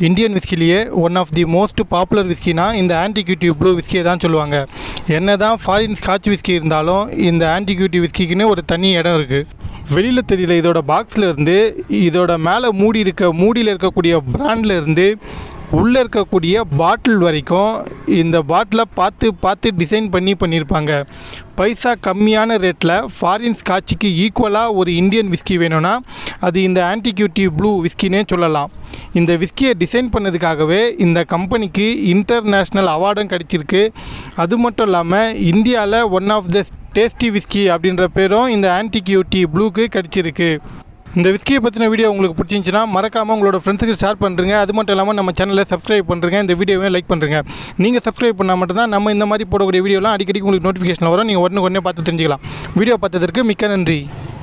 Indian விஸ்கிலேயே one of the most popular விஸ்கினா இந்த ஆன்டிக்யூட்டிவ் ப்ளூ விஸ்கியை தான் சொல்லுவாங்க என்ன தான் ஃபாரின் ஸ்காட்ச் விஸ்கி இருந்தாலும் இந்த ஆன்டிக்யூட்டிவ் விஸ்கிக்குன்னு ஒரு தனி இடம் இருக்குது வெளியில் தெரியல இதோட பாக்ஸில் இருந்து இதோட மேலே மூடி இருக்க மூடியில் இருக்கக்கூடிய பிராண்டில் இருந்து உள்ளே இருக்கக்கூடிய பாட்டில் வரைக்கும் இந்த பாட்டிலை பார்த்து பார்த்து டிசைன் பண்ணி பண்ணியிருப்பாங்க பைசா கம்மியான ரேட்டில் ஃபாரின் ஸ்காட்சுக்கு ஈக்குவலாக ஒரு இந்தியன் விஸ்கி வேணும்னா அது இந்த ஆன்டிக்யூட்டிவ் ப்ளூ விஸ்கினே சொல்லலாம் இந்த விஸ்கியை டிசைன் பண்ணதுக்காகவே இந்த கம்பெனிக்கு இன்டர்நேஷ்னல் அவார்டும் கிடச்சிருக்கு அது மட்டும் இல்லாமல் இந்தியாவில் one of the tasty whisky அப்படின்ற பேரும் இந்த ஆன்டிக்யூட்டி ப்ளூக்கு கிடச்சிருக்கு இந்த விஸ்கியை பற்றின வீடியோ உங்களுக்கு பிடிச்சிருந்துச்சுன்னா மறக்காமல் உங்களோட ஃப்ரெண்ட்ஸுக்கு ஷேர் பண்ணுறங்க அது மட்டும் இல்லாமல் நம்ம சேனலை சப்ஸ்கிரைப் பண்ணுறங்க இந்த வீடியோவை லைக் பண்ணுறங்க நீங்கள் சப்ஸ்கிரைப் பண்ணால் மட்டும்தான் நம்ம இந்த மாதிரி போடக்கூடிய வீடியோலாம் அடிக்கடி உங்களுக்கு நோட்டிஃபிகேஷன் வரும் நீங்கள் உடனே உடனே பார்த்து தெரிஞ்சுக்கலாம் வீடியோ பார்த்ததற்கு மிக்க நன்றி